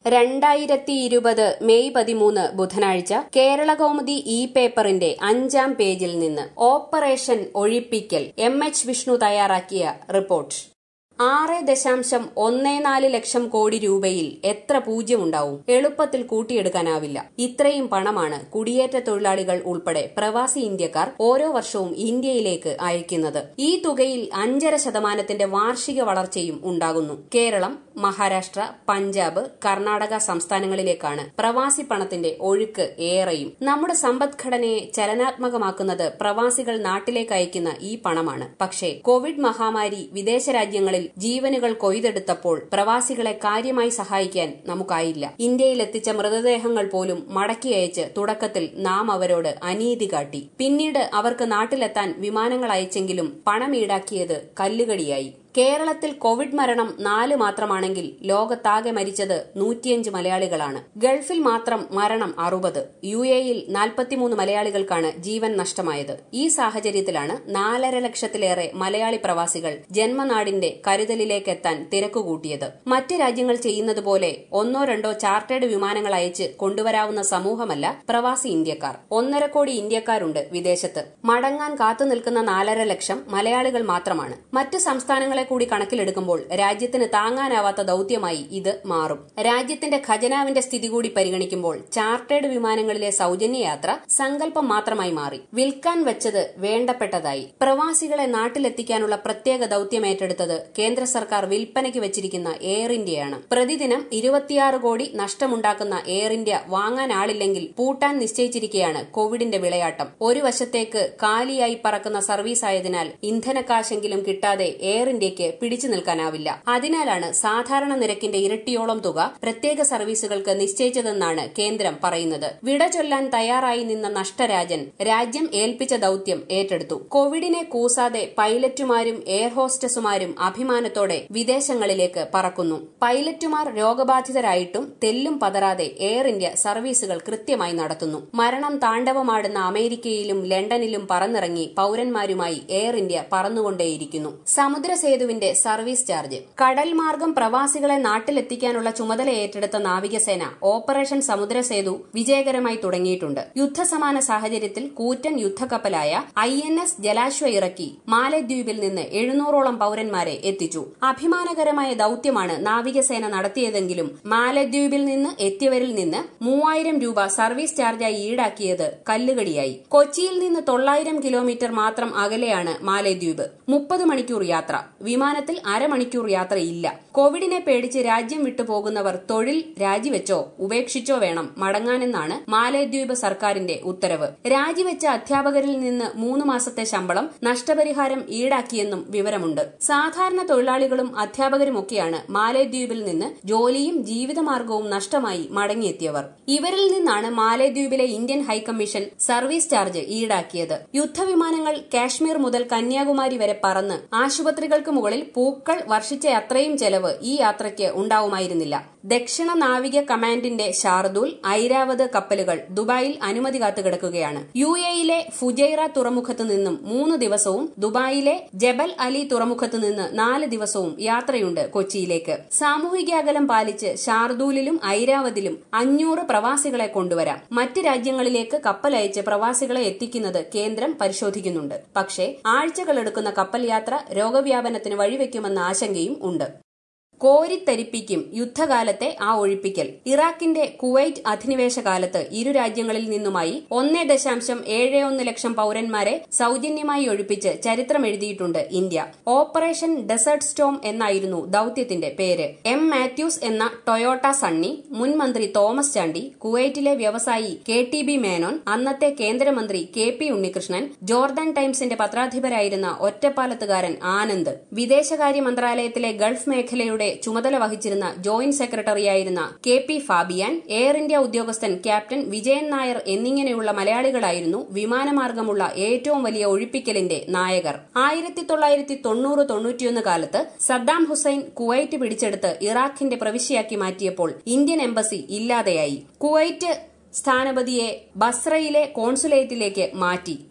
രണ്ടായിരത്തി ഇരുപത് മെയ് പതിമൂന്ന് ബുധനാഴ്ച കേരളകൗമുദി ഇ പേപ്പറിന്റെ അഞ്ചാം പേജിൽ നിന്ന് ഓപ്പറേഷൻ ഒഴിപ്പിക്കൽ എം എച്ച് വിഷ്ണു തയ്യാറാക്കിയ റിപ്പോർട്ട് ആറ് ദശാംശം ഒന്നേ നാല് ലക്ഷം കോടി രൂപയിൽ എത്ര പൂജ്യമുണ്ടാവും എളുപ്പത്തിൽ കൂട്ടിയെടുക്കാനാവില്ല ഇത്രയും പണമാണ് കുടിയേറ്റ തൊഴിലാളികൾ ഉൾപ്പെടെ പ്രവാസി ഇന്ത്യക്കാർ ഓരോ വർഷവും ഇന്ത്യയിലേക്ക് അയക്കുന്നത് ഈ തുകയിൽ അഞ്ചര ശതമാനത്തിന്റെ വാർഷിക വളർച്ചയും ഉണ്ടാകുന്നു കേരളം മഹാരാഷ്ട്ര പഞ്ചാബ് കർണാടക സംസ്ഥാനങ്ങളിലേക്കാണ് പ്രവാസി പണത്തിന്റെ ഒഴുക്ക് ഏറെയും നമ്മുടെ സമ്പദ്ഘടനയെ ചലനാത്മകമാക്കുന്നത് പ്രവാസികൾ നാട്ടിലേക്ക് അയക്കുന്ന ഈ പണമാണ് പക്ഷേ കോവിഡ് മഹാമാരി വിദേശ രാജ്യങ്ങളിൽ ജീവനുകൾ കൊയ്തെടുത്തപ്പോൾ പ്രവാസികളെ കാര്യമായി സഹായിക്കാൻ നമുക്കായില്ല ഇന്ത്യയിൽ എത്തിച്ച മൃതദേഹങ്ങൾ പോലും മടക്കി അയച്ച് തുടക്കത്തിൽ നാം അവരോട് അനീതി കാട്ടി പിന്നീട് അവർക്ക് നാട്ടിലെത്താൻ വിമാനങ്ങൾ അയച്ചെങ്കിലും പണം ഈടാക്കിയത് കല്ലുകടിയായി കേരളത്തിൽ കോവിഡ് മരണം നാല് മാത്രമാണെങ്കിൽ ലോകത്താകെ മരിച്ചത് നൂറ്റിയഞ്ച് മലയാളികളാണ് ഗൾഫിൽ മാത്രം മരണം അറുപത് യു എയിൽ നാൽപ്പത്തിമൂന്ന് മലയാളികൾക്കാണ് ജീവൻ നഷ്ടമായത് ഈ സാഹചര്യത്തിലാണ് നാലര ലക്ഷത്തിലേറെ മലയാളി പ്രവാസികൾ ജന്മനാടിന്റെ കരുതലിലേക്കെത്താൻ തിരക്കുകൂട്ടിയത് മറ്റ് രാജ്യങ്ങൾ ചെയ്യുന്നത് പോലെ ഒന്നോ രണ്ടോ ചാർട്ടേഡ് വിമാനങ്ങൾ അയച്ച് കൊണ്ടുവരാവുന്ന സമൂഹമല്ല പ്രവാസി ഇന്ത്യക്കാർ ഒന്നര കോടി ഇന്ത്യക്കാരുണ്ട് വിദേശത്ത് മടങ്ങാൻ കാത്തുനിൽക്കുന്ന നാലര ലക്ഷം മലയാളികൾ മാത്രമാണ് മറ്റ് സംസ്ഥാനങ്ങളെ കൂടി കണക്കിലെടുക്കുമ്പോൾ രാജ്യത്തിന് താങ്ങാനാവാത്ത ദൌത്യമായി ഇത് മാറും രാജ്യത്തിന്റെ ഖജനാവിന്റെ സ്ഥിതി കൂടി പരിഗണിക്കുമ്പോൾ ചാർട്ടേഡ് വിമാനങ്ങളിലെ സൌജന്യ യാത്ര സങ്കല്പം മാത്രമായി മാറി വിൽക്കാൻ വെച്ചത് വേണ്ടപ്പെട്ടതായി പ്രവാസികളെ നാട്ടിലെത്തിക്കാനുള്ള പ്രത്യേക ദൌത്യം ഏറ്റെടുത്തത് കേന്ദ്ര സർക്കാർ വിൽപ്പനയ്ക്ക് വെച്ചിരിക്കുന്ന എയർ ഇന്ത്യയാണ് പ്രതിദിനം ഇരുപത്തിയാറ് കോടി നഷ്ടമുണ്ടാക്കുന്ന എയർ ഇന്ത്യ വാങ്ങാൻ ആളില്ലെങ്കിൽ പൂട്ടാൻ നിശ്ചയിച്ചിരിക്കെയാണ് കോവിഡിന്റെ വിളയാട്ടം ഒരു വശത്തേക്ക് കാലിയായി പറക്കുന്ന സർവീസ് ആയതിനാൽ ഇന്ധനക്കാശെങ്കിലും കിട്ടാതെ എയർ ഇന്ത്യയ്ക്ക് പിടിച്ചു നിൽക്കാനാവില്ല അതിനാലാണ് സാധാരണ നിരക്കിന്റെ ഇരട്ടിയോളം തുക പ്രത്യേക സർവീസുകൾക്ക് നിശ്ചയിച്ചതെന്നാണ് കേന്ദ്രം പറയുന്നത് വിട ചൊല്ലാൻ തയ്യാറായി നിന്ന നഷ്ടരാജൻ രാജ്യം ഏൽപ്പിച്ച ദൌത്യം ഏറ്റെടുത്തു കോവിഡിനെ കൂസാതെ പൈലറ്റുമാരും എയർ ഹോസ്റ്റസുമാരും അഭിമാനത്തോടെ വിദേശങ്ങളിലേക്ക് പറക്കുന്നു പൈലറ്റുമാർ രോഗബാധിതരായിട്ടും തെല്ലും പതറാതെ എയർ ഇന്ത്യ സർവീസുകൾ കൃത്യമായി നടത്തുന്നു മരണം താണ്ഡവമാടുന്ന അമേരിക്കയിലും ലണ്ടനിലും പറന്നിറങ്ങി പൌരന്മാരുമായി എയർ ഇന്ത്യ പറന്നുകൊണ്ടേയിരിക്കുന്നു സമുദ്രസേതുവിന്റെ സർവീസ് ചാർജ് കടൽ മാർഗം പ്രവാസികളെ നാട്ടിലെത്തിക്കാനുള്ള ചുമതല ഏറ്റെടുത്ത നാവികസേന ഓപ്പറേഷൻ സമുദ്രസേതു വിജയകരമായി തുടങ്ങിയിട്ടുണ്ട് യുദ്ധസമാന സാഹചര്യത്തിൽ കൂറ്റൻ യുദ്ധക്കപ്പലായ ഐ എൻ എസ് ജലാശ്വ ഇറക്കി മാലദ്വീപിൽ നിന്ന് എഴുന്നൂറോളം പൌരന്മാരെ എത്തിച്ചു അഭിമാനകരമായ ദൌത്യമാണ് നാവികസേന നടത്തിയതെങ്കിലും മാലദ്വീപിൽ നിന്ന് എത്തിയവരിൽ നിന്ന് മൂവായിരം രൂപ സർവീസ് ചാർജായി ഈടാക്കിയത് കല്ലുകടിയായി കൊച്ചിയിൽ നിന്ന് തൊള്ളായിരം കിലോമീറ്റർ മാത്രം അകലെയാണ് മാലദ്വീപ് മുപ്പത് മണിക്കൂർ യാത്ര വിമാനത്തിൽ അരമണിക്കൂർ യാത്രയില്ല കോവിഡിനെ പേടിച്ച് രാജ്യം വിട്ടുപോകുന്നവർ തൊഴിൽ രാജിവെച്ചോ ഉപേക്ഷിച്ചോ വേണം മടങ്ങാനെന്നാണ് മാലദ്വീപ് സർക്കാരിന്റെ ഉത്തരവ് രാജിവെച്ച അധ്യാപകരിൽ നിന്ന് മൂന്ന് മാസത്തെ ശമ്പളം നഷ്ടപരിഹാരം ഈടാക്കിയെന്നും വിവരമുണ്ട് സാധാരണ തൊഴിലാളികളും അധ്യാപകരുമൊക്കെയാണ് മാലദ്വീപിൽ നിന്ന് ജോലിയും ജീവിതമാർഗവും നഷ്ടമായി മടങ്ങിയെത്തിയവർ ഇവരിൽ നിന്നാണ് മാലദ്വീപിലെ ഇന്ത്യൻ ഹൈക്കമ്മീഷൻ സർവീസ് ചാർജ് ഈടാക്കിയത് യുദ്ധവിമാനങ്ങൾ കാശ്മീർ മുതൽ കന്യാകുമാരി വരെ പറന്ന് ആശുപത്രികൾക്ക് മുകളിൽ പൂക്കൾ വർഷിച്ച അത്രയും ചെലവ് ഈ യാത്രയ്ക്ക് ഉണ്ടാവുമായിരുന്നില്ല ദക്ഷിണ നാവിക കമാൻഡിന്റെ ഷാർദൂൽ ഐരാവത് കപ്പലുകൾ ദുബായിൽ അനുമതി കാത്തുകിടക്കുകയാണ് യു എയിലെ ഫുജൈറ തുറമുഖത്ത് നിന്നും മൂന്ന് ദിവസവും ദുബായിലെ ജബൽ അലി തുറമുഖത്ത് നിന്ന് നാല് ദിവസവും യാത്രയുണ്ട് കൊച്ചിയിലേക്ക് സാമൂഹിക അകലം പാലിച്ച് ഷാർദൂലിലും ഐരാവതിലും അഞ്ഞൂറ് പ്രവാസികളെ കൊണ്ടുവരാം മറ്റ് രാജ്യങ്ങളിലേക്ക് കപ്പലയച്ച് പ്രവാസികളെ എത്തിക്കുന്നത് കേന്ദ്രം പരിശോധിക്കുന്നുണ്ട് പക്ഷേ ആഴ്ചകളെടുക്കുന്ന കപ്പൽ യാത്ര രോഗവ്യാപനത്തിന് വഴിവെക്കുമെന്ന ആശങ്കയും ഉണ്ട് കോരിത്തരിപ്പിക്കും യുദ്ധകാലത്തെ ആ ഒഴിപ്പിക്കൽ ഇറാഖിന്റെ കുവൈറ്റ് അധിനിവേശ കാലത്ത് ഇരു രാജ്യങ്ങളിൽ നിന്നുമായി ഒന്നേ ദശാംശം ഏഴ് ഒന്ന് ലക്ഷം പൌരന്മാരെ സൌജന്യമായി ഒഴിപ്പിച്ച് ചരിത്രം എഴുതിയിട്ടുണ്ട് ഇന്ത്യ ഓപ്പറേഷൻ ഡെസേർട്ട് സ്റ്റോം എന്നായിരുന്നു ദൌത്യത്തിന്റെ പേര് എം മാത്യൂസ് എന്ന ടൊയോട്ട സണ്ണി മുൻ മന്ത്രി തോമസ് ചാണ്ടി കുവൈറ്റിലെ വ്യവസായി കെ ടി ബി മേനോൻ അന്നത്തെ കേന്ദ്രമന്ത്രി കെ പി ഉണ്ണികൃഷ്ണൻ ജോർദാൻ ടൈംസിന്റെ പത്രാധിപരായിരുന്ന ഒറ്റപ്പാലത്തുകാരൻ ആനന്ദ് വിദേശകാര്യ മന്ത്രാലയത്തിലെ ഗൾഫ് മേഖലയുടെ ചുമതല വഹിച്ചിരുന്ന ജോയിന്റ് സെക്രട്ടറിയായിരുന്ന K P Fabian Air India ഉദ്യോഗസ്ഥൻ ക്യാപ്റ്റൻ വിജയൻ നായർ എന്നിങ്ങനെയുള്ള മലയാളികളായിരുന്നു വിമാനമാർഗമുള്ള ഏറ്റവും വലിയ ഒഴിപ്പിക്കലിന്റെ നായകർ ആയിരത്തി തൊള്ളായിരത്തി തൊണ്ണൂറ് തൊണ്ണൂറ്റിയൊന്ന് കാലത്ത് സദ്ദാം ഹുസൈൻ കുവൈറ്റ് പിടിച്ചെടുത്ത് ഇറാഖിന്റെ പ്രവിശ്യയാക്കി മാറ്റിയപ്പോൾ ഇന്ത്യൻ എംബസി ഇല്ലാതെയായി കുവൈറ്റ് സ്ഥാനപതിയെ ബസ്രയിലെ കോൺസുലേറ്റിലേക്ക് മാറ്റി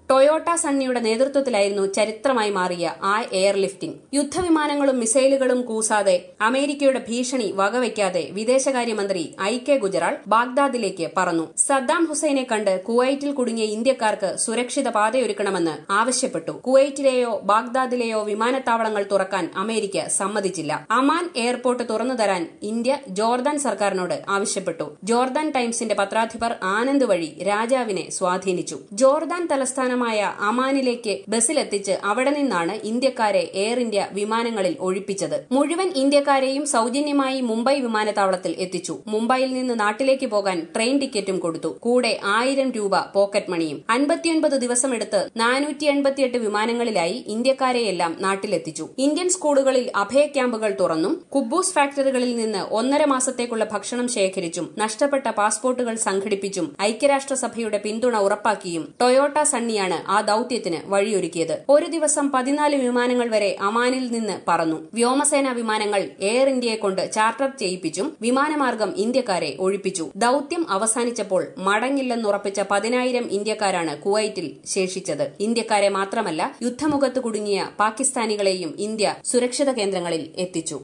ടൊയോട്ട സണ്ണിയുടെ നേതൃത്വത്തിലായിരുന്നു ചരിത്രമായി മാറിയ ആ എയർലിഫ്റ്റിംഗ് യുദ്ധവിമാനങ്ങളും മിസൈലുകളും കൂസാതെ അമേരിക്കയുടെ ഭീഷണി വകവയ്ക്കാതെ വിദേശകാര്യമന്ത്രി ഐ കെ ഗുജറാൾ ബാഗ്ദാദിലേക്ക് പറന്നു സദ്ദാം ഹുസൈനെ കണ്ട് കുവൈറ്റിൽ കുടുങ്ങിയ ഇന്ത്യക്കാർക്ക് സുരക്ഷിത പാതയൊരുക്കണമെന്ന് ആവശ്യപ്പെട്ടു കുവൈറ്റിലെയോ ബാഗ്ദാദിലെയോ വിമാനത്താവളങ്ങൾ തുറക്കാൻ അമേരിക്ക സമ്മതിച്ചില്ല അമാൻ എയർപോർട്ട് തുറന്നു തരാൻ ഇന്ത്യ ജോർദാൻ സർക്കാരിനോട് ആവശ്യപ്പെട്ടു ജോർദാൻ ടൈംസിന്റെ പത്രാധിപർ ആനന്ദ് വഴി രാജാവിനെ സ്വാധീനിച്ചു ജോർദാൻ തലസ്ഥാനമായ അമാനിലേക്ക് ബസ്സിലെത്തിച്ച് അവിടെ നിന്നാണ് ഇന്ത്യക്കാരെ എയർ ഇന്ത്യ വിമാനങ്ങളിൽ ഒഴിപ്പിച്ചത് മുഴുവൻ ഇന്ത്യക്കാരെയും സൌജന്യമായി മുംബൈ വിമാനത്താവളത്തിൽ എത്തിച്ചു മുംബൈയിൽ നിന്ന് നാട്ടിലേക്ക് പോകാൻ ട്രെയിൻ ടിക്കറ്റും കൊടുത്തു കൂടെ ആയിരം രൂപ പോക്കറ്റ് മണിയും അൻപത്തിയൊൻപത് ദിവസമെടുത്ത് നാനൂറ്റി എൺപത്തിയെട്ട് വിമാനങ്ങളിലായി ഇന്ത്യക്കാരെയെല്ലാം നാട്ടിലെത്തിച്ചു ഇന്ത്യൻ സ്കൂളുകളിൽ അഭയ ക്യാമ്പുകൾ തുറന്നും കുബൂസ് ഫാക്ടറികളിൽ നിന്ന് ഒന്നര മാസത്തേക്കുള്ള ഭക്ഷണം ശേഖരിച്ചും നഷ്ടപ്പെട്ട പാസ്പോർട്ടുകൾ സംഘടിപ്പിച്ചും ഐക്യരാഷ്ട്രസഭയുടെ പിന്തുണ ഉറപ്പാക്കിയും ടൊയോട്ട സണ്ണിയാണ് ആ ദൌത്യത്തിന് വഴിയൊരുക്കിയത് ഒരു ദിവസം പതിനാല് വിമാനങ്ങൾ വരെ അമാനിൽ നിന്ന് പറന്നു വ്യോമസേനാ വിമാനങ്ങൾ എയർ ഇന്ത്യയെ കൊണ്ട് ചാർട്ടർ ചെയ്യിപ്പിച്ചും വിമാനമാർഗം ഇന്ത്യക്കാരെ ഒഴിപ്പിച്ചു ദൌത്യം അവസാനിച്ചപ്പോൾ മടങ്ങില്ലെന്നുറപ്പിച്ച പതിനായിരം ഇന്ത്യക്കാരാണ് കുവൈറ്റിൽ ശേഷിച്ചത് ഇന്ത്യക്കാരെ മാത്രമല്ല യുദ്ധമുഖത്ത് കുടുങ്ങിയ പാകിസ്ഥാനികളെയും ഇന്ത്യ സുരക്ഷിത കേന്ദ്രങ്ങളിൽ എത്തിച്ചു